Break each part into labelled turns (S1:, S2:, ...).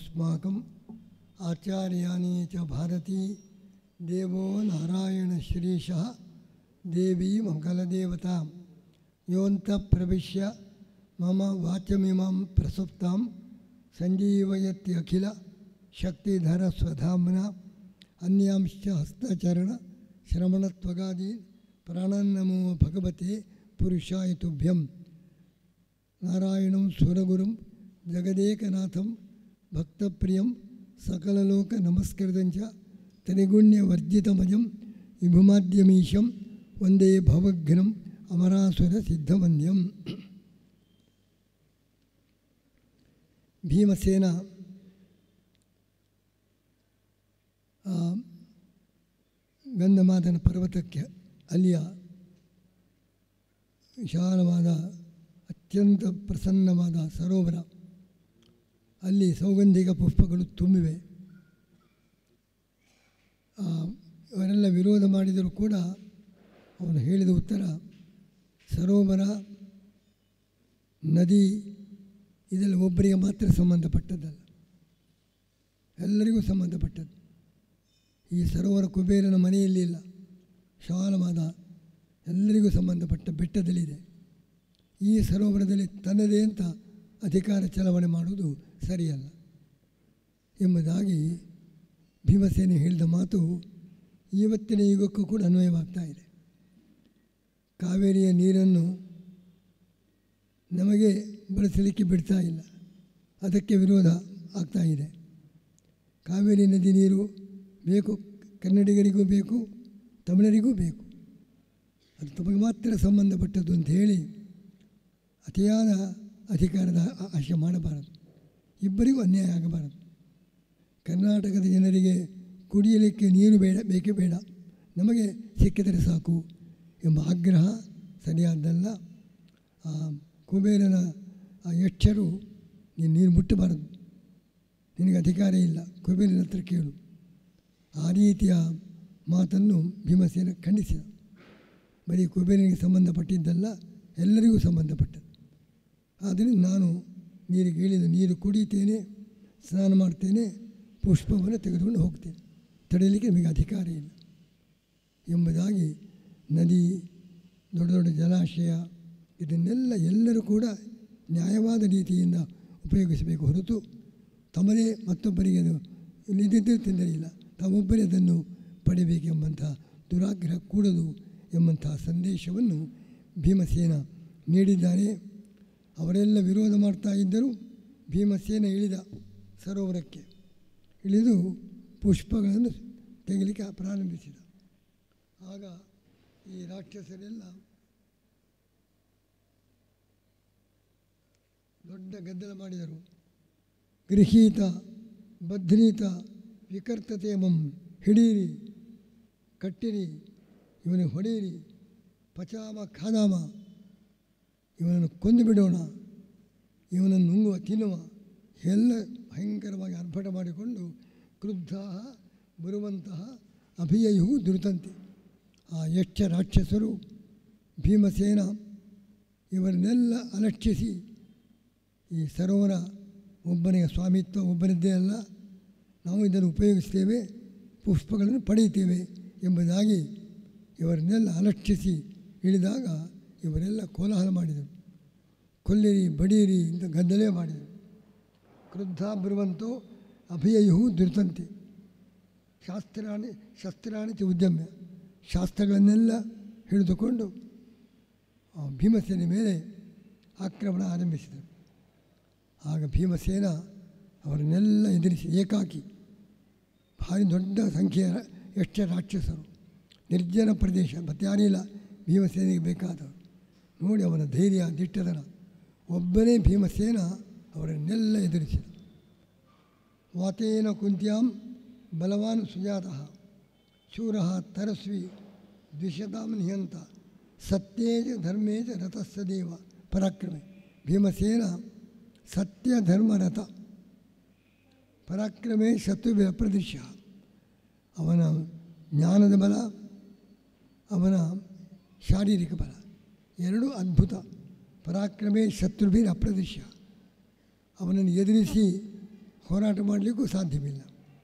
S1: अस्माकम् आचार्याणि च भारती देवो नारायणश्रीशः देवी मङ्गलदेवतां योऽन्तः प्रविश्य मम वाचमिमां प्रसुप्तां सञ्जीवयत्यखिल शक्तिधरस्वधाम्ना अन्यांश्च हस्तचरणश्रवणत्वगादीन् प्राणान्नमो भगवते पुरुषाय तुभ्यं नारायणं सुरगुरुं जगदेकनाथं भक्तप्रियं सकललोकनमस्कृतं च त्रिगुण्यवर्जितमजं विभुमाद्यमीशं वन्दे भवघ्नम् अमरासुरसिद्धवन्द्यं ಭೀಮಸೇನ ಆ, ಗಂಧಮಾದನ ಪರ್ವತಕ್ಕೆ ಅಲ್ಲಿಯ ವಿಶಾಲವಾದ ಅತ್ಯಂತ ಪ್ರಸನ್ನವಾದ ಸರೋವರ ಅಲ್ಲಿ ಸೌಗಂಧಿಕ ಪುಷ್ಪಗಳು ತುಂಬಿವೆ ಆ, ಇವರೆಲ್ಲ ವಿರೋಧ ಮಾಡಿದರೂ ಕೂಡ ಅವನು ಹೇಳಿದ ಉತ್ತರ ಸರೋವರ ನದಿ ಇದೆಲ್ಲ ಒಬ್ಬರಿಗೆ ಮಾತ್ರ ಸಂಬಂಧಪಟ್ಟದ್ದಲ್ಲ ಎಲ್ಲರಿಗೂ ಸಂಬಂಧಪಟ್ಟದ್ದು ಈ ಸರೋವರ ಕುಬೇರನ ಮನೆಯಲ್ಲಿ ಇಲ್ಲ ವಿಶಾಲವಾದ ಎಲ್ಲರಿಗೂ ಸಂಬಂಧಪಟ್ಟ ಬೆಟ್ಟದಲ್ಲಿದೆ ಈ ಸರೋವರದಲ್ಲಿ ತನ್ನದೇ ಅಂತ ಅಧಿಕಾರ ಚಲಾವಣೆ ಮಾಡುವುದು ಸರಿಯಲ್ಲ ಎಂಬುದಾಗಿ ಭೀಮಸೇನೆ ಹೇಳಿದ ಮಾತು ಇವತ್ತಿನ ಯುಗಕ್ಕೂ ಕೂಡ ಅನ್ವಯವಾಗ್ತಾ ಇದೆ ಕಾವೇರಿಯ ನೀರನ್ನು ನಮಗೆ ಬಳಸಲಿಕ್ಕೆ ಬಿಡ್ತಾ ಇಲ್ಲ ಅದಕ್ಕೆ ವಿರೋಧ ಆಗ್ತಾ ಇದೆ ಕಾವೇರಿ ನದಿ ನೀರು ಬೇಕು ಕನ್ನಡಿಗರಿಗೂ ಬೇಕು ತಮಿಳರಿಗೂ ಬೇಕು ಅದು ತಮಗೆ ಮಾತ್ರ ಸಂಬಂಧಪಟ್ಟದ್ದು ಅಂತ ಹೇಳಿ ಅತಿಯಾದ ಅಧಿಕಾರದ ಆ- ಆಶೆ ಮಾಡಬಾರದು ಇಬ್ಬರಿಗೂ ಅನ್ಯಾಯ ಆಗಬಾರದು ಕರ್ನಾಟಕದ ಜನರಿಗೆ ಕುಡಿಯಲಿಕ್ಕೆ ನೀರು ಬೇಡ ಬೇಕೇ ಬೇಡ ನಮಗೆ ಸಿಕ್ಕಿದರೆ ಸಾಕು ಎಂಬ ಆಗ್ರಹ ಸರಿಯಾದ್ದಲ್ಲ ಆ ಕುಬೇರನ ಆ ಯಕ್ಷರು ನೀನು ನೀರು ಮುಟ್ಟಬಾರದು ನಿನಗೆ ಅಧಿಕಾರ ಇಲ್ಲ ಕುಬೇರನ ಹತ್ರ ಕೇಳು ಆ ರೀತಿಯ ಮಾತನ್ನು ಭೀಮಸೇನ ಖಂಡಿಸಿದ ಬರೀ ಕುಬೇರನಿಗೆ ಸಂಬಂಧಪಟ್ಟಿದ್ದಲ್ಲ ಎಲ್ಲರಿಗೂ ಸಂಬಂಧಪಟ್ಟದ್ದು ಆದ್ದರಿಂದ ನಾನು ನೀರಿಗೆ ಇಳಿದು ನೀರು ಕುಡಿತೇನೆ ಸ್ನಾನ ಮಾಡ್ತೇನೆ ಪುಷ್ಪವನ್ನು ತೆಗೆದುಕೊಂಡು ಹೋಗ್ತೇನೆ ತಡೆಯಲಿಕ್ಕೆ ನಿಮಗೆ ಅಧಿಕಾರ ಇಲ್ಲ ಎಂಬುದಾಗಿ ನದಿ ದೊಡ್ಡ ದೊಡ್ಡ ಜಲಾಶಯ ಇದನ್ನೆಲ್ಲ ಎಲ್ಲರೂ ಕೂಡ ನ್ಯಾಯವಾದ ರೀತಿಯಿಂದ ಉಪಯೋಗಿಸಬೇಕು ಹೊರತು ತಮ್ಮದೇ ಮತ್ತೊಬ್ಬರಿಗೆ ಅದು ಇಲ್ಲಿದ್ದರೂ ತೊಂದರೆ ಇಲ್ಲ ತಾವೊಬ್ಬರೇ ಅದನ್ನು ಪಡಿಬೇಕೆಂಬಂಥ ದುರಾಗ್ರಹ ಕೂಡದು ಎಂಬಂಥ ಸಂದೇಶವನ್ನು ಭೀಮಸೇನ ನೀಡಿದ್ದಾನೆ ಅವರೆಲ್ಲ ವಿರೋಧ ಮಾಡ್ತಾ ಇದ್ದರೂ ಭೀಮಸೇನ ಇಳಿದ ಸರೋವರಕ್ಕೆ ಇಳಿದು ಪುಷ್ಪಗಳನ್ನು ತೆಗೆಯಲಿಕ್ಕೆ ಪ್ರಾರಂಭಿಸಿದ ಆಗ ಈ ರಾಕ್ಷಸರೆಲ್ಲ ದೊಡ್ಡ ಗದ್ದಲ ಮಾಡಿದರು ಗೃಹೀತ ಬದ್ಧೀತ ವಿಕರ್ತತೆ ಮಂ ಹಿಡೀರಿ ಕಟ್ಟಿರಿ ಇವನಿಗೆ ಹೊಡೆಯಿರಿ ಪಚಾಮ ಖಾದಾಮ ಇವನನ್ನು ಕೊಂದು ಬಿಡೋಣ ಇವನನ್ನು ನುಂಗುವ ತಿನ್ನುವ ಎಲ್ಲ ಭಯಂಕರವಾಗಿ ಅರ್ಭಟ ಮಾಡಿಕೊಂಡು ಕ್ರುದ್ಧ ಬರುವಂತಹ ಅಭಿಯಯು ದುರುತಂತೆ ಆ ಯಕ್ಷ ರಾಕ್ಷಸರು ಭೀಮಸೇನ ಇವರನ್ನೆಲ್ಲ ಅಲಕ್ಷಿಸಿ ಈ ಸರೋವರ ಒಬ್ಬನಿಗೆ ಸ್ವಾಮಿತ್ವ ಒಬ್ಬನದ್ದೇ ಅಲ್ಲ ನಾವು ಇದನ್ನು ಉಪಯೋಗಿಸ್ತೇವೆ ಪುಷ್ಪಗಳನ್ನು ಪಡೆಯುತ್ತೇವೆ ಎಂಬುದಾಗಿ ಇವರನ್ನೆಲ್ಲ ಅಲಕ್ಷಿಸಿ ಇಳಿದಾಗ ಇವರೆಲ್ಲ ಕೋಲಾಹಲ ಮಾಡಿದರು ಕೊಲ್ಲಿರಿ ಬಡೀರಿ ಅಂತ ಗದ್ದಲೇ ಮಾಡಿದರು ಕ್ರುದ್ಧ ಬರುವಂತೋ ಅಭಿಯಯು ದುರ್ತಂತೆ ಶಾಸ್ತ್ರಾಣಿ ಶಸ್ತ್ರಾಣಿ ಚ ಉದ್ಯಮ್ಯ ಶಾಸ್ತ್ರಗಳನ್ನೆಲ್ಲ ಹಿಡಿದುಕೊಂಡು ಆ ಭೀಮಸೇನೆ ಮೇಲೆ ಆಕ್ರಮಣ ಆರಂಭಿಸಿದರು ಆಗ ಭೀಮಸೇನ ಅವರನ್ನೆಲ್ಲ ಎದುರಿಸಿ ಏಕಾಕಿ ಭಾರಿ ದೊಡ್ಡ ಸಂಖ್ಯೆಯ ಎಷ್ಟು ರಾಕ್ಷಸರು ನಿರ್ಜನ ಪ್ರದೇಶ ಮತ್ತಾರಿಲ್ಲ ಭೀಮಸೇನೆಗೆ ಬೇಕಾದವರು ನೋಡಿ ಅವನ ಧೈರ್ಯ ದಿಟ್ಟತನ ಒಬ್ಬನೇ ಭೀಮಸೇನ ಅವರನ್ನೆಲ್ಲ ಎದುರಿಸಿದ ವಾತೇನ ಕುಂತ್ಯಾಂ ಬಲವಾನ್ ಸುಜಾತ ಶೂರ ತರಸ್ವಿ ದ್ವಿಷತಾಂ ನಿಹಂತ ಸತ್ಯೇ ಚ ಧರ್ಮೇ ಚ ರಥಸ್ಸ ದೇವ ಪರಾಕ್ರಮೆ ಭೀಮಸೇನ ಸತ್ಯ ಧರ್ಮರಥ ಪರಾಕ್ರಮೇ ಶತ್ರುವೆ ಅಪ್ರದಿಶ್ಯ ಅವನ ಜ್ಞಾನದ ಬಲ ಅವನ ಶಾರೀರಿಕ ಬಲ ಎರಡೂ ಅದ್ಭುತ ಪರಾಕ್ರಮೇ ಶತ್ರುಭೀರ್ ಅಪ್ರದಿಶ್ಯ ಅವನನ್ನು ಎದುರಿಸಿ ಹೋರಾಟ ಮಾಡಲಿಕ್ಕೂ ಸಾಧ್ಯವಿಲ್ಲ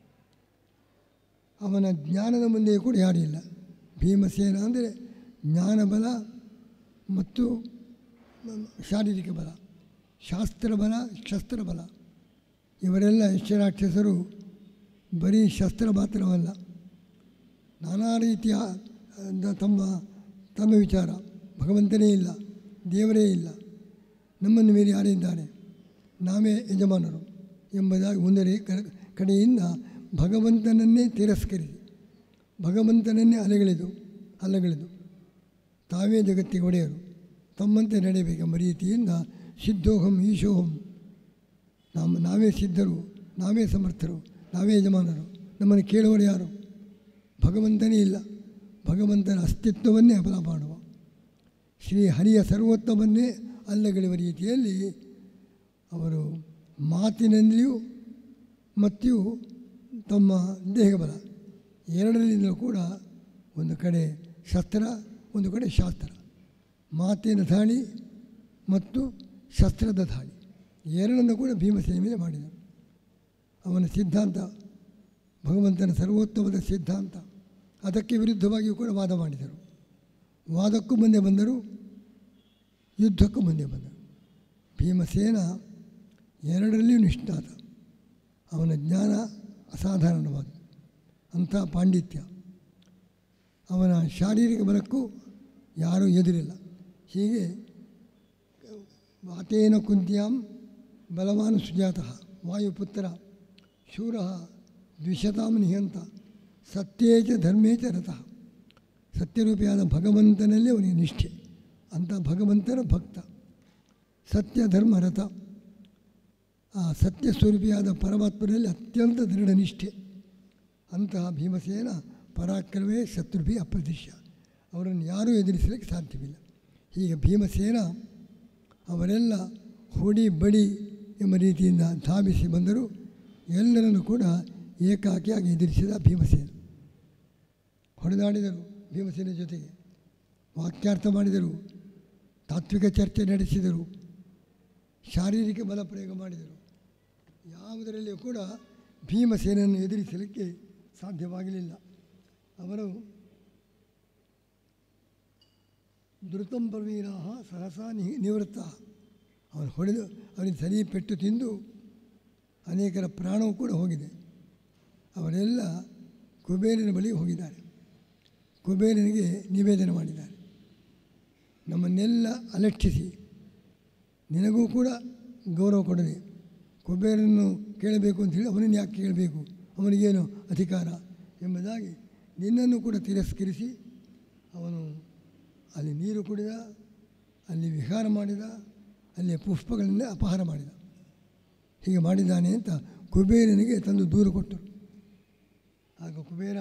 S1: ಅವನ ಜ್ಞಾನದ ಮುಂದೆಯೂ ಕೂಡ ಯಾರೂ ಇಲ್ಲ ಭೀಮಸೇನ ಅಂದರೆ ಜ್ಞಾನಬಲ ಮತ್ತು ಶಾರೀರಿಕ ಬಲ ಶಾಸ್ತ್ರ ಬಲ ಶಸ್ತ್ರ ಬಲ ಇವರೆಲ್ಲ ಯಕ್ಷರಾಕ್ಷಸರು ಬರೀ ಶಸ್ತ್ರ ಮಾತ್ರವಲ್ಲ ನಾನಾ ರೀತಿಯ ಆ, ತಮ್ಮ ತಮ್ಮ ವಿಚಾರ ಭಗವಂತನೇ ಇಲ್ಲ ದೇವರೇ ಇಲ್ಲ ನಮ್ಮನ್ನು ಮೇಲೆ ಯಾರಿದ್ದಾರೆ ನಾವೇ ಯಜಮಾನರು ಎಂಬುದಾಗಿ ಒಂದರೇ ಕ- ಕಡೆಯಿಂದ ಭಗವಂತನನ್ನೇ ತಿರಸ್ಕರಿಸಿ ಭಗವಂತನನ್ನೇ ಅಲೆಗಳೆದು ಅಲೆಗಳೆದು ತಾವೇ ಜಗತ್ತಿಗೆ ಒಡೆಯರು ತಮ್ಮಂತೆ ನಡೆಯಬೇಕೆಂಬ ರೀತಿಯಿಂದ ಸಿದ್ಧೋಹಂ ಈಶೋಹಂ ನಮ್ಮ ನಾವೇ ಸಿದ್ಧರು ನಾವೇ ಸಮರ್ಥರು ನಾವೇ ಯಜಮಾನರು ನಮ್ಮನ್ನು ಕೇಳುವರು ಯಾರು ಭಗವಂತನೇ ಇಲ್ಲ ಭಗವಂತನ ಅಸ್ತಿತ್ವವನ್ನೇ ಅಪಲ ಮಾಡುವ ಶ್ರೀ ಹರಿಯ ಸರ್ವೋತ್ತಮನ್ನೇ ಅಲ್ಲಗಳೆಯುವ ರೀತಿಯಲ್ಲಿ ಅವರು ಮಾತಿನಲ್ಲಿಯೂ ಮತ್ತು ತಮ್ಮ ದೇಹಬಲ ಎರಡರಿಂದಲೂ ಕೂಡ ಒಂದು ಕಡೆ ಶಸ್ತ್ರ ಒಂದು ಕಡೆ ಶಾಸ್ತ್ರ ಮಾತಿನ ದಾಳಿ ಮತ್ತು ಶಸ್ತ್ರದ ದಾಳಿ ಎರಡನ್ನು ಕೂಡ ಭೀಮಸೇನ ಮೇಲೆ ಮಾಡಿದರು ಅವನ ಸಿದ್ಧಾಂತ ಭಗವಂತನ ಸರ್ವೋತ್ತಮದ ಸಿದ್ಧಾಂತ ಅದಕ್ಕೆ ವಿರುದ್ಧವಾಗಿಯೂ ಕೂಡ ವಾದ ಮಾಡಿದರು ವಾದಕ್ಕೂ ಮುಂದೆ ಬಂದರು ಯುದ್ಧಕ್ಕೂ ಮುಂದೆ ಬಂದರು ಭೀಮಸೇನ ಎರಡರಲ್ಲಿಯೂ ನಿಷ್ಠಾತ ಅವನ ಜ್ಞಾನ ಅಸಾಧಾರಣವಾದ ಅಂಥ ಪಾಂಡಿತ್ಯ ಅವನ ಶಾರೀರಿಕ ಬಲಕ್ಕೂ ಯಾರೂ ಎದುರಿಲ್ಲ ಹೀಗೆ ವಾತೇನ ಕುಂತ್ಯಾಂ ಬಲವಾನ್ ಸುಜಾತಃ ವಾಯುಪುತ್ರ ಶೂರ ದ್ವಿಶತಾಂ ನಿಹಂತ ಸತ್ಯೇಚ ಧರ್ಮೇಚ ರಥಃ ಸತ್ಯರೂಪಿಯಾದ ಭಗವಂತನಲ್ಲಿ ಅವನಿಗೆ ನಿಷ್ಠೆ ಅಂಥ ಭಗವಂತನ ಭಕ್ತ ಸತ್ಯ ಧರ್ಮ ರಥ ಆ ಸತ್ಯ ಸ್ವರೂಪಿಯಾದ ಪರಮಾತ್ಮನಲ್ಲಿ ಅತ್ಯಂತ ದೃಢ ನಿಷ್ಠೆ ಅಂತಹ ಭೀಮಸೇನ ಪರಾಕ್ರಮವೇ ಶತ್ರುಭಿ ಅಪ್ರತಿಷ್ಯ ಅವರನ್ನು ಯಾರೂ ಎದುರಿಸಲಿಕ್ಕೆ ಸಾಧ್ಯವಿಲ್ಲ ಹೀಗೆ ಭೀಮಸೇನ ಅವರೆಲ್ಲ ಹೊಡಿ ಬಡಿ ಎಂಬ ರೀತಿಯಿಂದ ಧಾವಿಸಿ ಬಂದರು ಎಲ್ಲರನ್ನು ಕೂಡ ಏಕಾಕಿಯಾಗಿ ಎದುರಿಸಿದ ಭೀಮಸೇನ ಹೊಡೆದಾಡಿದರು ಭೀಮಸೇನ ಜೊತೆಗೆ ವಾಕ್ಯಾರ್ಥ ಮಾಡಿದರು ತಾತ್ವಿಕ ಚರ್ಚೆ ನಡೆಸಿದರು ಶಾರೀರಿಕ ಬಲ ಪ್ರಯೋಗ ಮಾಡಿದರು ಯಾವುದರಲ್ಲಿಯೂ ಕೂಡ ಭೀಮಸೇನನ್ನು ಎದುರಿಸಲಿಕ್ಕೆ ಸಾಧ್ಯವಾಗಲಿಲ್ಲ ಅವರು ಧೃತಂ ಪ್ರವೀರ ಸಹಸಾ ನಿ ನಿವೃತ್ತ ಅವನು ಹೊಡೆದು ಅವನಿಗೆ ಸರಿ ಪೆಟ್ಟು ತಿಂದು ಅನೇಕರ ಪ್ರಾಣವೂ ಕೂಡ ಹೋಗಿದೆ ಅವರೆಲ್ಲ ಕುಬೇರನ ಬಳಿಗೆ ಹೋಗಿದ್ದಾರೆ ಕುಬೇರನಿಗೆ ನಿವೇದನೆ ಮಾಡಿದ್ದಾರೆ ನಮ್ಮನ್ನೆಲ್ಲ ಅಲಕ್ಷಿಸಿ ನಿನಗೂ ಕೂಡ ಗೌರವ ಕೊಡದೆ ಕುಬೇರನ್ನು ಕೇಳಬೇಕು ಅಂತ ಹೇಳಿ ಅವನನ್ನು ಯಾಕೆ ಕೇಳಬೇಕು ಅವನಿಗೇನು ಅಧಿಕಾರ ಎಂಬುದಾಗಿ ನಿನ್ನನ್ನು ಕೂಡ ತಿರಸ್ಕರಿಸಿ ಅವನು ಅಲ್ಲಿ ನೀರು ಕುಡಿದ ಅಲ್ಲಿ ವಿಹಾರ ಮಾಡಿದ ಅಲ್ಲಿ ಪುಷ್ಪಗಳಿಂದ ಅಪಹಾರ ಮಾಡಿದ ಹೀಗೆ ಮಾಡಿದ್ದಾನೆ ಅಂತ ಕುಬೇರನಿಗೆ ತಂದು ದೂರು ಕೊಟ್ಟರು ಆಗ ಕುಬೇರ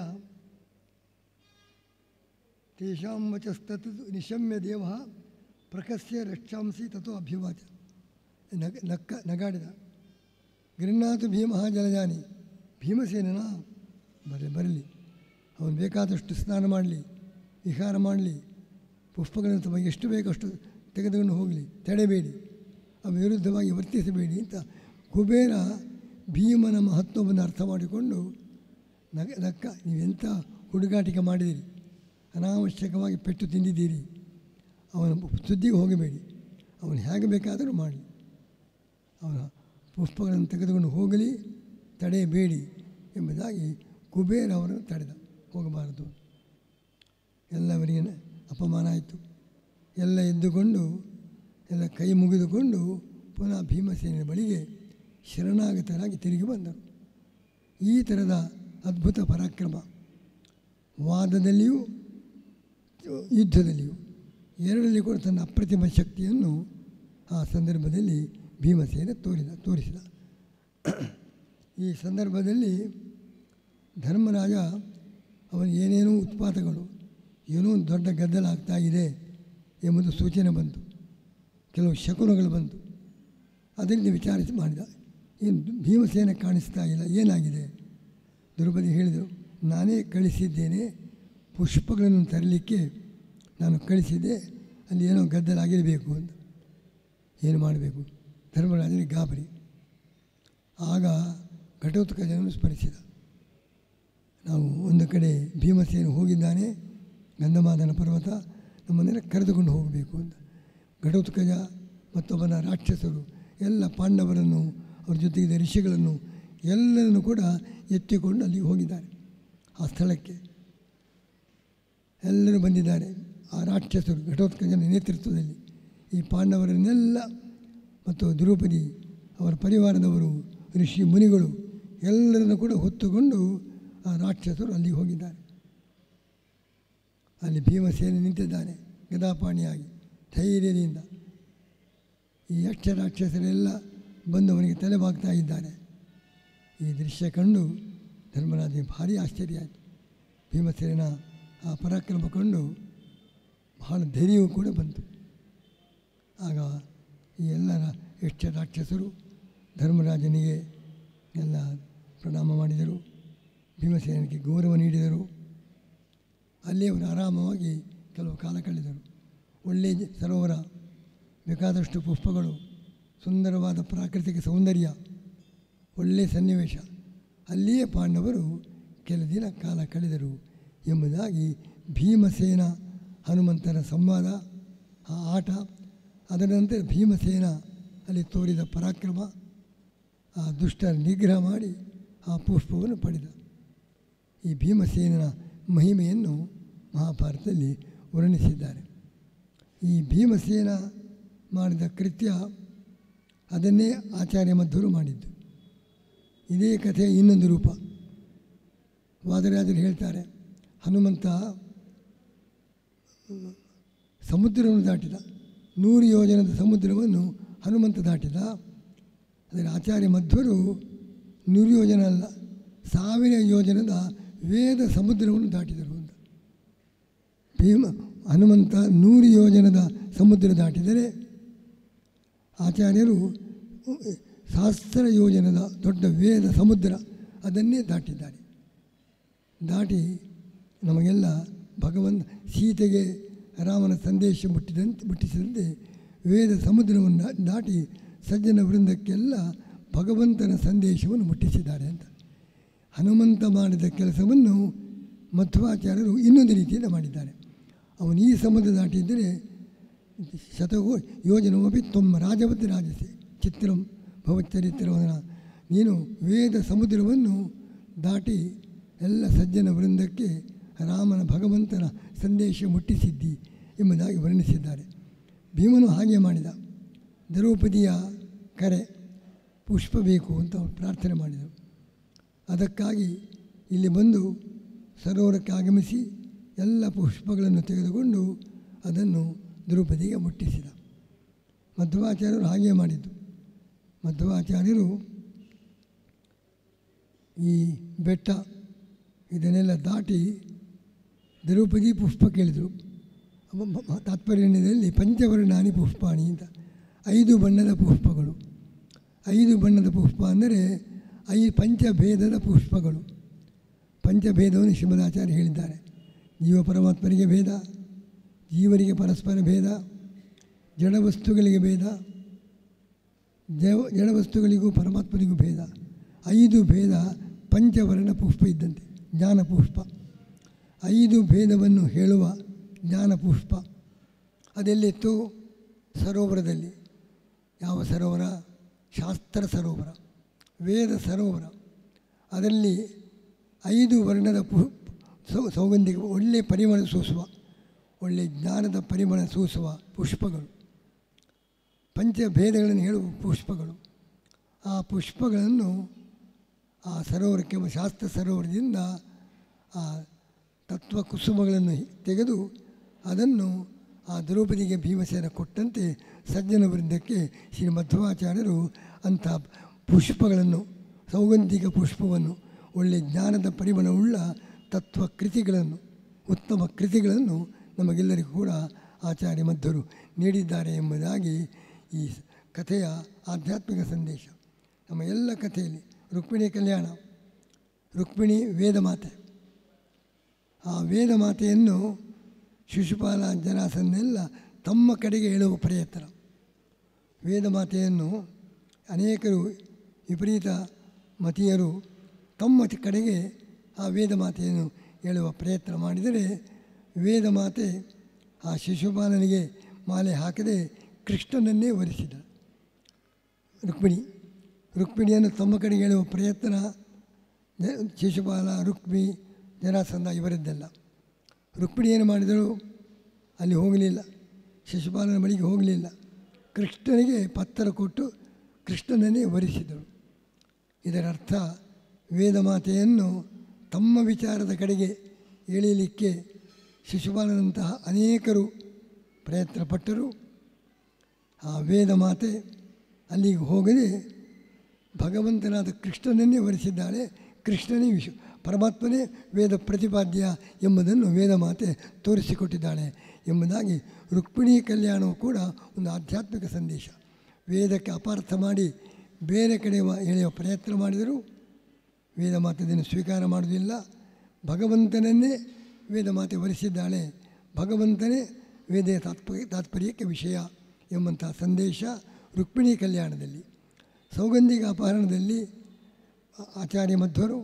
S1: ತೇಷಾಂ ವಚಸ್ತತ್ ನಿಶಮ್ಯ ದೇವ ಪ್ರಕಸ್ಯ ರಕ್ಷಾಂಸಿ ತಥೋ ಅಭ್ಯುವಾಚ ನಗ ನಕ್ಕ ನಗಾಡಿದ ಗೃಹ್ಣಾತು ಭೀಮ ಜಲಜಾನಿ ಭೀಮಸೇನನ ಬರಲಿ ಬರಲಿ ಅವನು ಬೇಕಾದಷ್ಟು ಸ್ನಾನ ಮಾಡಲಿ ವಿಹಾರ ಮಾಡಲಿ ಪುಷ್ಪಗಳನ್ನು ತಮ್ಮ ಎಷ್ಟು ಬೇಕಷ್ಟು ತೆಗೆದುಕೊಂಡು ಹೋಗಲಿ ತಡೆಬೇಡಿ ಅವ ವಿರುದ್ಧವಾಗಿ ವರ್ತಿಸಬೇಡಿ ಅಂತ ಕುಬೇರ ಭೀಮನ ಮಹತ್ವವನ್ನು ಅರ್ಥ ಮಾಡಿಕೊಂಡು ನಗ ನಕ್ಕ ನೀವೆಂಥ ಹುಡುಗಾಟಿಕೆ ಮಾಡಿದಿರಿ ಅನಾವಶ್ಯಕವಾಗಿ ಪೆಟ್ಟು ತಿಂದಿದ್ದೀರಿ ಅವನ ಸುದ್ದಿಗೆ ಹೋಗಬೇಡಿ ಅವನು ಹೇಗೆ ಬೇಕಾದರೂ ಮಾಡಲಿ ಅವನ ಪುಷ್ಪಗಳನ್ನು ತೆಗೆದುಕೊಂಡು ಹೋಗಲಿ ತಡೆಯಬೇಡಿ ಎಂಬುದಾಗಿ ಕುಬೇರ ಅವರನ್ನು ತಡೆದ ಹೋಗಬಾರದು ಎಲ್ಲವರಿಗೆ ಅಪಮಾನ ಆಯಿತು ಎಲ್ಲ ಎದ್ದುಕೊಂಡು ಎಲ್ಲ ಕೈ ಮುಗಿದುಕೊಂಡು ಪುನಃ ಭೀಮಸೇನ ಬಳಿಗೆ ಶರಣಾಗತರಾಗಿ ತಿರುಗಿ ಬಂದರು ಈ ಥರದ ಅದ್ಭುತ ಪರಾಕ್ರಮ ವಾದದಲ್ಲಿಯೂ ಯುದ್ಧದಲ್ಲಿಯೂ ಎರಡರಲ್ಲಿ ಕೂಡ ತನ್ನ ಅಪ್ರತಿಮ ಶಕ್ತಿಯನ್ನು ಆ ಸಂದರ್ಭದಲ್ಲಿ ಭೀಮಸೇನ ತೋರಿದ ತೋರಿಸಿದ ಈ ಸಂದರ್ಭದಲ್ಲಿ ಧರ್ಮರಾಜ ಅವನು ಏನೇನೋ ಉತ್ಪಾತಗಳು ಏನೋ ಒಂದು ದೊಡ್ಡ ಗದ್ದಲ ಆಗ್ತಾ ಇದೆ ಎಂಬುದು ಸೂಚನೆ ಬಂತು ಕೆಲವು ಶಕುನಗಳು ಬಂತು ಅದರಿಂದ ವಿಚಾರಿಸಿ ಮಾಡಿದ ಏನು ಭೀಮಸೇನ ಕಾಣಿಸ್ತಾ ಇಲ್ಲ ಏನಾಗಿದೆ ದ್ರೌಪದಿ ಹೇಳಿದರು ನಾನೇ ಕಳಿಸಿದ್ದೇನೆ ಪುಷ್ಪಗಳನ್ನು ತರಲಿಕ್ಕೆ ನಾನು ಕಳಿಸಿದ್ದೆ ಅಲ್ಲಿ ಏನೋ ಗದ್ದಲ ಆಗಿರಬೇಕು ಅಂತ ಏನು ಮಾಡಬೇಕು ಧರ್ಮರಾಜನಿಗೆ ಗಾಬರಿ ಆಗ ಘಟೋತ್ಕಜನನ್ನು ಸ್ಮರಿಸಿದ ನಾವು ಒಂದು ಕಡೆ ಭೀಮಸೇನ ಹೋಗಿದ್ದಾನೆ ಗಂಧಮಾದನ ಪರ್ವತ ನಮ್ಮನ್ನೆಲ್ಲ ಕರೆದುಕೊಂಡು ಹೋಗಬೇಕು ಅಂತ ಘಟೋತ್ಕಜ ಮತ್ತೊಬ್ಬನ ರಾಕ್ಷಸರು ಎಲ್ಲ ಪಾಂಡವರನ್ನು ಅವ್ರ ಜೊತೆಗಿದ್ದ ಋಷಿಗಳನ್ನು ಎಲ್ಲರನ್ನು ಕೂಡ ಎತ್ತಿಕೊಂಡು ಅಲ್ಲಿಗೆ ಹೋಗಿದ್ದಾರೆ ಆ ಸ್ಥಳಕ್ಕೆ ಎಲ್ಲರೂ ಬಂದಿದ್ದಾರೆ ಆ ರಾಕ್ಷಸರು ಘಟೋತ್ಕಜನ ನೇತೃತ್ವದಲ್ಲಿ ಈ ಪಾಂಡವರನ್ನೆಲ್ಲ ಮತ್ತು ದ್ರೌಪದಿ ಅವರ ಪರಿವಾರದವರು ಋಷಿ ಮುನಿಗಳು ಎಲ್ಲರನ್ನು ಕೂಡ ಹೊತ್ತುಕೊಂಡು ಆ ರಾಕ್ಷಸರು ಅಲ್ಲಿಗೆ ಹೋಗಿದ್ದಾರೆ ಅಲ್ಲಿ ಭೀಮಸೇನೆ ನಿಂತಿದ್ದಾನೆ ಗದಾಪಾಣಿಯಾಗಿ ಧೈರ್ಯದಿಂದ ಈ ಯಕ್ಷ ರಾಕ್ಷಸರೆಲ್ಲ ಬಂದು ಅವನಿಗೆ ತಲೆ ಬಾಗ್ತಾ ಇದ್ದಾರೆ ಈ ದೃಶ್ಯ ಕಂಡು ಧರ್ಮರಾಜನಿಗೆ ಭಾರಿ ಆಶ್ಚರ್ಯ ಆಯಿತು ಭೀಮಸೇನ ಆ ಪರಾಕ್ರಮ ಕಂಡು ಬಹಳ ಧೈರ್ಯವೂ ಕೂಡ ಬಂತು ಆಗ ಈ ಎಲ್ಲ ರಾ- ಯಕ್ಷ ರಾಕ್ಷಸರು ಧರ್ಮರಾಜನಿಗೆ ಎಲ್ಲ ಪ್ರಣಾಮ ಮಾಡಿದರು ಭೀಮಸೇನಿಗೆ ಗೌರವ ನೀಡಿದರು ಅಲ್ಲಿ ಅವರು ಆರಾಮವಾಗಿ ಕೆಲವು ಕಾಲ ಕಳೆದರು ಒಳ್ಳೆಯ ಜ- ಸರೋವರ ಬೇಕಾದಷ್ಟು ಪುಷ್ಪಗಳು ಸುಂದರವಾದ ಪ್ರಾಕೃತಿಕ ಸೌಂದರ್ಯ ಒಳ್ಳೆಯ ಸನ್ನಿವೇಶ ಅಲ್ಲಿಯೇ ಪಾಂಡವರು ಕೆಲ ದಿನ ಕಾಲ ಕಳೆದರು ಎಂಬುದಾಗಿ ಭೀಮಸೇನ ಹನುಮಂತರ ಸಂವಾದ ಆ ಆಟ ಅದರ ನಂತರ ಭೀಮಸೇನ ಅಲ್ಲಿ ತೋರಿದ ಪರಾಕ್ರಮ ಆ ದುಷ್ಟರ ನಿಗ್ರಹ ಮಾಡಿ ಆ ಪುಷ್ಪವನ್ನು ಪಡೆದ ಈ ಭೀಮಸೇನನ ಮಹಿಮೆಯನ್ನು ಮಹಾಭಾರತದಲ್ಲಿ ವರ್ಣಿಸಿದ್ದಾರೆ ಈ ಭೀಮಸೇನ ಮಾಡಿದ ಕೃತ್ಯ ಅದನ್ನೇ ಆಚಾರ್ಯ ಮಧ್ವರು ಮಾಡಿದ್ದು ಇದೇ ಕಥೆಯ ಇನ್ನೊಂದು ರೂಪ ವಾದರಾಜರು ಹೇಳ್ತಾರೆ ಹನುಮಂತ ಸಮುದ್ರವನ್ನು ದಾಟಿದ ನೂರು ಯೋಜನದ ಸಮುದ್ರವನ್ನು ಹನುಮಂತ ದಾಟಿದ ಅದರ ಆಚಾರ್ಯ ಮಧ್ವರು ನೂರು ಯೋಜನ ಅಲ್ಲ ಸಾವಿರ ಯೋಜನದ ವೇದ ಸಮುದ್ರವನ್ನು ದಾಟಿದರು ಅಂತ ಭೀಮ ಹನುಮಂತ ನೂರು ಯೋಜನದ ಸಮುದ್ರ ದಾಟಿದರೆ ಆಚಾರ್ಯರು ಸಹಸ್ರ ಯೋಜನದ ದೊಡ್ಡ ವೇದ ಸಮುದ್ರ ಅದನ್ನೇ ದಾಟಿದ್ದಾರೆ ದಾಟಿ ನಮಗೆಲ್ಲ ಭಗವಂತ ಸೀತೆಗೆ ರಾಮನ ಸಂದೇಶ ಮುಟ್ಟಿದಂತೆ ಮುಟ್ಟಿಸಿದಂತೆ ವೇದ ಸಮುದ್ರವನ್ನು ದಾ- ದಾಟಿ ಸಜ್ಜನ ವೃಂದಕ್ಕೆಲ್ಲ ಭಗವಂತನ ಸಂದೇಶವನ್ನು ಮುಟ್ಟಿಸಿದ್ದಾರೆ ಅಂತ ಹನುಮಂತ ಮಾಡಿದ ಕೆಲಸವನ್ನು ಮಧ್ವಾಚಾರ್ಯರು ಇನ್ನೊಂದು ರೀತಿಯಿಂದ ಮಾಡಿದ್ದಾರೆ ಅವನು ಈ ಸಮುದ್ರ ದಾಟಿದ್ದರೆ ಶತಗೋ ಯೋಜನಮಪಿ ತೊಮ್ಮ ರಾಜವತಿ ರಾಜಸೆ ಚಿತ್ರಂ ಭವಚರಿತ್ರವನ ನೀನು ವೇದ ಸಮುದ್ರವನ್ನು ದಾಟಿ ಎಲ್ಲ ಸಜ್ಜನ ವೃಂದಕ್ಕೆ ರಾಮನ ಭಗವಂತನ ಸಂದೇಶ ಮುಟ್ಟಿಸಿದ್ದಿ ಎಂಬುದಾಗಿ ವರ್ಣಿಸಿದ್ದಾರೆ ಭೀಮನು ಹಾಗೆ ಮಾಡಿದ ದ್ರೌಪದಿಯ ಕರೆ ಪುಷ್ಪ ಬೇಕು ಅಂತ ಅವ್ರು ಪ್ರಾರ್ಥನೆ ಮಾಡಿದರು ಅದಕ್ಕಾಗಿ ಇಲ್ಲಿ ಬಂದು ಸರೋವರಕ್ಕೆ ಆಗಮಿಸಿ ಎಲ್ಲ ಪುಷ್ಪಗಳನ್ನು ತೆಗೆದುಕೊಂಡು ಅದನ್ನು ದ್ರೌಪದಿಗೆ ಮುಟ್ಟಿಸಿದ ಮಧ್ವಾಚಾರ್ಯರು ಹಾಗೆ ಮಾಡಿದ್ದು ಮಧ್ವಾಚಾರ್ಯರು ಈ ಬೆಟ್ಟ ಇದನ್ನೆಲ್ಲ ದಾಟಿ ದ್ರೌಪದಿ ಪುಷ್ಪ ಕೇಳಿದರು ಅವ- ಮ- ಮ- ತಾತ್ಪರ್ಯದಲ್ಲಿ ಪಂಚವರ್ಣಾನಿ ಪುಷ್ಪಾಣಿ ಅಂತ ಐದು ಬಣ್ಣದ ಪುಷ್ಪಗಳು ಐದು ಬಣ್ಣದ ಪುಷ್ಪ ಅಂದರೆ ಐ ಪಂಚಭೇದದ ಪುಷ್ಪಗಳು ಪಂಚಭೇದವನ್ನು ಶ್ರೀಮದಾಚಾರ್ಯ ಹೇಳಿದ್ದಾರೆ ಜೀವ ಪರಮಾತ್ಮರಿಗೆ ಭೇದ ಜೀವರಿಗೆ ಪರಸ್ಪರ ಭೇದ ಜಡವಸ್ತುಗಳಿಗೆ ಭೇದ ಜವ ಜಡವಸ್ತುಗಳಿಗೂ ಪರಮಾತ್ಮನಿಗೂ ಭೇದ ಐದು ಭೇದ ಪಂಚವರ್ಣ ಪುಷ್ಪ ಇದ್ದಂತೆ ಜ್ಞಾನ ಪುಷ್ಪ ಐದು ಭೇದವನ್ನು ಹೇಳುವ ಜ್ಞಾನ ಪುಷ್ಪ ಅದೆಲ್ಲಿತ್ತು ಸರೋವರದಲ್ಲಿ ಯಾವ ಸರೋವರ ಶಾಸ್ತ್ರ ಸರೋವರ ವೇದ ಸರೋವರ ಅದರಲ್ಲಿ ಐದು ವರ್ಣದ ಪು ಸೌ ಸೌಗಂಧಿಕ ಒಳ್ಳೆಯ ಪರಿಮಳ ಸೂಸುವ ಒಳ್ಳೆಯ ಜ್ಞಾನದ ಪರಿಮಳ ಸೂಸುವ ಪುಷ್ಪಗಳು ಪಂಚಭೇದಗಳನ್ನು ಹೇಳುವ ಪುಷ್ಪಗಳು ಆ ಪುಷ್ಪಗಳನ್ನು ಆ ಸರೋವರಕ್ಕೆ ಶಾಸ್ತ್ರ ಸರೋವರದಿಂದ ಆ ತತ್ವ ಕುಸುಮಗಳನ್ನು ತೆಗೆದು ಅದನ್ನು ಆ ದ್ರೌಪದಿಗೆ ಭೀಮಸೇನ ಕೊಟ್ಟಂತೆ ಸಜ್ಜನ ವೃಂದಕ್ಕೆ ಶ್ರೀ ಮಧ್ವಾಚಾರ್ಯರು ಅಂಥ ಪುಷ್ಪಗಳನ್ನು ಸೌಗಂಧಿಕ ಪುಷ್ಪವನ್ನು ಒಳ್ಳೆಯ ಜ್ಞಾನದ ಪರಿಮಳವುಳ್ಳ ತತ್ವ ಕೃತಿಗಳನ್ನು ಉತ್ತಮ ಕೃತಿಗಳನ್ನು ನಮಗೆಲ್ಲರಿಗೂ ಕೂಡ ಆಚಾರ್ಯ ಮಧ್ವರು ನೀಡಿದ್ದಾರೆ ಎಂಬುದಾಗಿ ಈ ಕಥೆಯ ಆಧ್ಯಾತ್ಮಿಕ ಸಂದೇಶ ನಮ್ಮ ಎಲ್ಲ ಕಥೆಯಲ್ಲಿ ರುಕ್ಮಿಣಿ ಕಲ್ಯಾಣ ರುಕ್ಮಿಣಿ ವೇದಮಾತೆ ಆ ವೇದಮಾತೆಯನ್ನು ಶಿಶುಪಾಲ ಜನಾಸನ್ನೆಲ್ಲ ತಮ್ಮ ಕಡೆಗೆ ಎಳುವ ಪ್ರಯತ್ನ ವೇದಮಾತೆಯನ್ನು ಅನೇಕರು ವಿಪರೀತ ಮತೀಯರು ತಮ್ಮ ತಿ- ಕಡೆಗೆ ಆ ವೇದ ಮಾತೆಯನ್ನು ಹೇಳುವ ಪ್ರಯತ್ನ ಮಾಡಿದರೆ ವೇದ ಮಾತೆ ಆ ಶಿಶುಪಾಲನಿಗೆ ಮಾಲೆ ಹಾಕದೆ ಕೃಷ್ಣನನ್ನೇ ವರಿಸಿದ ರುಕ್ಮಿಣಿ ರುಕ್ಮಿಣಿಯನ್ನು ತಮ್ಮ ಕಡೆಗೆ ಹೇಳುವ ಪ್ರಯತ್ನ ಜ- ಶಿಶುಪಾಲ ರುಕ್ಮಿ ಜರಾಸಂಧ ಇವರದ್ದೆಲ್ಲ ರುಕ್ಮಿಣಿ ಏನು ಮಾಡಿದಳು ಅಲ್ಲಿ ಹೋಗಲಿಲ್ಲ ಶಿಶುಪಾಲನ ಬಳಿಗೆ ಹೋಗಲಿಲ್ಲ ಕೃಷ್ಣನಿಗೆ ಪತ್ರ ಕೊಟ್ಟು ಕೃಷ್ಣನನ್ನೇ ವರಿಸಿದಳು ಇದರ ಅರ್ಥ ವೇದಮಾತೆಯನ್ನು ತಮ್ಮ ವಿಚಾರದ ಕಡೆಗೆ ಎಳೆಯಲಿಕ್ಕೆ ಶಿಶುಪಾಲನಂತಹ ಅನೇಕರು ಪ್ರಯತ್ನಪಟ್ಟರು ಆ ವೇದ ಮಾತೆ ಅಲ್ಲಿಗೆ ಹೋಗದೆ ಭಗವಂತನಾದ ಕೃಷ್ಣನನ್ನೇ ವರಿಸಿದ್ದಾಳೆ ಕೃಷ್ಣನೇ ವಿಶ್ವ ಪರಮಾತ್ಮನೇ ವೇದ ಪ್ರತಿಪಾದ್ಯ ಎಂಬುದನ್ನು ವೇದ ಮಾತೆ ತೋರಿಸಿಕೊಟ್ಟಿದ್ದಾಳೆ ಎಂಬುದಾಗಿ ರುಕ್ಮಿಣಿ ಕಲ್ಯಾಣವು ಕೂಡ ಒಂದು ಆಧ್ಯಾತ್ಮಿಕ ಸಂದೇಶ ವೇದಕ್ಕೆ ಅಪಾರ್ಥ ಮಾಡಿ ಬೇರೆ ಕಡೆ ವ- ಎಳೆಯುವ ಪ್ರಯತ್ನ ಮಾಡಿದರೂ ವೇದ ಮಾತೆ ಇದನ್ನು ಸ್ವೀಕಾರ ಮಾಡುವುದಿಲ್ಲ ಭಗವಂತನನ್ನೇ ವೇದ ಮಾತೆ ವರಿಸಿದ್ದಾಳೆ ಭಗವಂತನೇ ವೇದ ತಾತ್ಪರ್ಯ ತಾತ್ಪರ್ಯಕ್ಕೆ ವಿಷಯ ಎಂಬಂಥ ಸಂದೇಶ ರುಕ್ಮಿಣಿ ಕಲ್ಯಾಣದಲ್ಲಿ ಸೌಗಂಧಿಕ ಅಪಹರಣದಲ್ಲಿ ಆ- ಆಚಾರ್ಯ ಮಧ್ವರು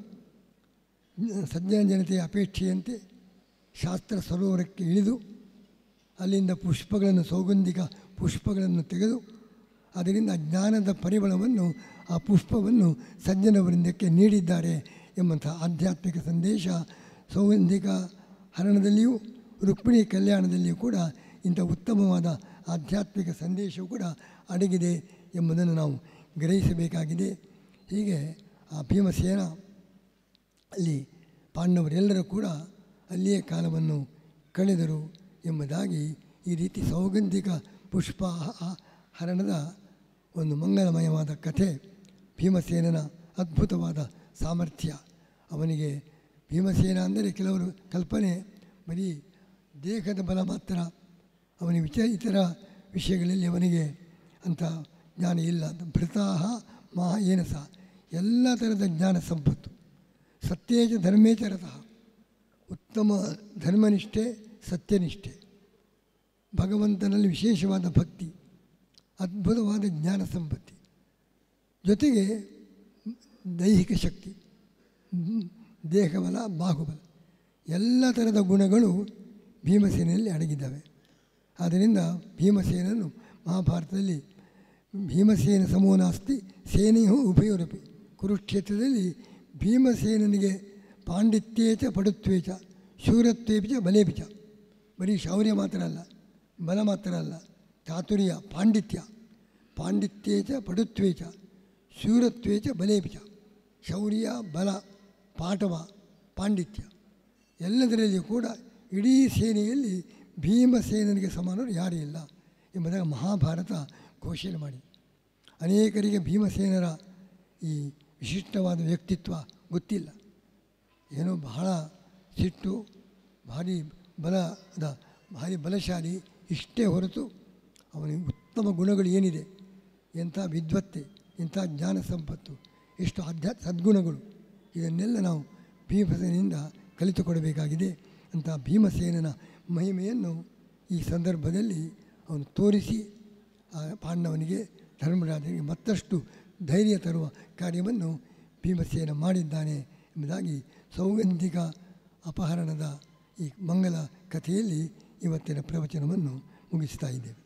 S1: ಸಜ್ಜನ ಜನತೆಯ ಅಪೇಕ್ಷೆಯಂತೆ ಶಾಸ್ತ್ರ ಸರೋವರಕ್ಕೆ ಇಳಿದು ಅಲ್ಲಿಂದ ಪುಷ್ಪಗಳನ್ನು ಸೌಗಂಧಿಕ ಪುಷ್ಪಗಳನ್ನು ತೆಗೆದು ಅದರಿಂದ ಜ್ಞಾನದ ಪರಿಮಳವನ್ನು ಆ ಪುಷ್ಪವನ್ನು ಸಜ್ಜನ ವೃಂದಕ್ಕೆ ನೀಡಿದ್ದಾರೆ ಎಂಬಂಥ ಆಧ್ಯಾತ್ಮಿಕ ಸಂದೇಶ ಸೌಗಂಧಿಕ ಹರಣದಲ್ಲಿಯೂ ರುಕ್ಮಿಣಿ ಕಲ್ಯಾಣದಲ್ಲಿಯೂ ಕೂಡ ಇಂಥ ಉತ್ತಮವಾದ ಆಧ್ಯಾತ್ಮಿಕ ಸಂದೇಶವು ಕೂಡ ಅಡಗಿದೆ ಎಂಬುದನ್ನು ನಾವು ಗ್ರಹಿಸಬೇಕಾಗಿದೆ ಹೀಗೆ ಆ ಭೀಮಸೇನ ಅಲ್ಲಿ ಪಾಂಡವರೆಲ್ಲರೂ ಕೂಡ ಅಲ್ಲಿಯೇ ಕಾಲವನ್ನು ಕಳೆದರು ಎಂಬುದಾಗಿ ಈ ರೀತಿ ಸೌಗಂಧಿಕ ಪುಷ್ಪ ಹ- ಹರಣದ ಒಂದು ಮಂಗಲಮಯವಾದ ಕಥೆ ಭೀಮಸೇನನ ಅದ್ಭುತವಾದ ಸಾಮರ್ಥ್ಯ ಅವನಿಗೆ ಭೀಮಸೇನ ಅಂದರೆ ಕೆಲವರು ಕಲ್ಪನೆ ಬರೀ ದೇಹದ ಬಲ ಮಾತ್ರ ಅವನಿಗೆ ವಿಚ ಇತರ ವಿಷಯಗಳಲ್ಲಿ ಅವನಿಗೆ ಅಂಥ ಜ್ಞಾನ ಇಲ್ಲ ಭೃತಾಹ ಮಹಾ ಏನು ಸಹ ಎಲ್ಲ ಥರದ ಜ್ಞಾನ ಸಂಪತ್ತು ಸತ್ಯೇಚ ಧರ್ಮೇಚ ರಥಃ ಉತ್ತಮ ಧರ್ಮನಿಷ್ಠೆ ಸತ್ಯನಿಷ್ಠೆ ಭಗವಂತನಲ್ಲಿ ವಿಶೇಷವಾದ ಭಕ್ತಿ ಅದ್ಭುತವಾದ ಜ್ಞಾನ ಸಂಪತ್ತಿ ಜೊತೆಗೆ ದೈಹಿಕ ಶಕ್ತಿ ಹ್ಮ್, ದೇಹಬಲ ಬಾಹುಬಲ ಎಲ್ಲ ಥರದ ಗುಣಗಳು ಭೀಮಸೇನೆಯಲ್ಲಿ ಅಡಗಿದ್ದಾವೆ ಆದ್ದರಿಂದ ಭೀಮಸೇನನು ಮಹಾಭಾರತದಲ್ಲಿ ಭೀಮಸೇನ ಸಮೂಹ ನಾಸ್ತಿ ಸೇನೆಯು ಉಭಯೋರಪಿ ಕುರುಕ್ಷೇತ್ರದಲ್ಲಿ ಭೀಮಸೇನನಿಗೆ ಪಾಂಡಿತ್ಯೇಚ ಪಡುತ್ವೇಚ ಶೂರತ್ವೇಚ ಬಲೇಪಿಚ ಬರೀ ಶೌರ್ಯ ಮಾತ್ರ ಅಲ್ಲ ಬಲ ಮಾತ್ರ ಅಲ್ಲ ಚಾತುರ್ಯ ಪಾಂಡಿತ್ಯ ಪಾಂಡಿತ್ಯೇಚ ಪಡುತ್ವೇಚ ಶೂರತ್ವೇಚ ಬಲೇಪಿಚ ಶೌರ್ಯ ಬಲ ಪಾಠವ ಪಾಂಡಿತ್ಯ ಎಲ್ಲದರಲ್ಲಿಯೂ ಕೂಡ ಇಡೀ ಸೇನೆಯಲ್ಲಿ ಭೀಮಸೇನನಿಗೆ ಸಮಾನರು ಯಾರೂ ಇಲ್ಲ ಎಂಬುದಾಗಿ ಮಹಾಭಾರತ ಘೋಷಣೆ ಮಾಡಿದೆ ಅನೇಕರಿಗೆ ಭೀಮಸೇನರ ಈ ವಿಶಿಷ್ಟವಾದ ವ್ಯಕ್ತಿತ್ವ ಗೊತ್ತಿಲ್ಲ ಏನೋ ಬಹಳ ಸಿಟ್ಟು ಭಾರಿ ಬಲದ ಭಾರಿ ಬಲಶಾಲಿ ಇಷ್ಟೇ ಹೊರತು ಅವನಿಗೆ ಉತ್ತಮ ಗುಣಗಳು ಏನಿದೆ ಎಂಥ ವಿದ್ವತ್ತೆ ಎಂಥ ಜ್ಞಾನ ಸಂಪತ್ತು ಎಷ್ಟು ಆಧ್ಯಾತ್ಮ ಸದ್ಗುಣಗಳು ಇದನ್ನೆಲ್ಲ ನಾವು ಭೀಮಸೇನಿಂದ ಕಲಿತುಕೊಡಬೇಕಾಗಿದೆ ಅಂಥ ಭೀಮಸೇನನ ಮಹಿಮೆಯನ್ನು ಈ ಸಂದರ್ಭದಲ್ಲಿ ಅವನು ತೋರಿಸಿ ಆ ಪಾಂಡವನಿಗೆ ಧರ್ಮರಾಜನಿಗೆ ಮತ್ತಷ್ಟು ಧೈರ್ಯ ತರುವ ಕಾರ್ಯವನ್ನು ಭೀಮಸೇನ ಮಾಡಿದ್ದಾನೆ ಎಂಬುದಾಗಿ ಸೌಗಂಧಿಕ ಅಪಹರಣದ ಈ ಮಂಗಲ ಕಥೆಯಲ್ಲಿ ಇವತ್ತಿನ ಪ್ರವಚನವನ್ನು ಮುಗಿಸ್ತಾ ಇದ್ದೇವೆ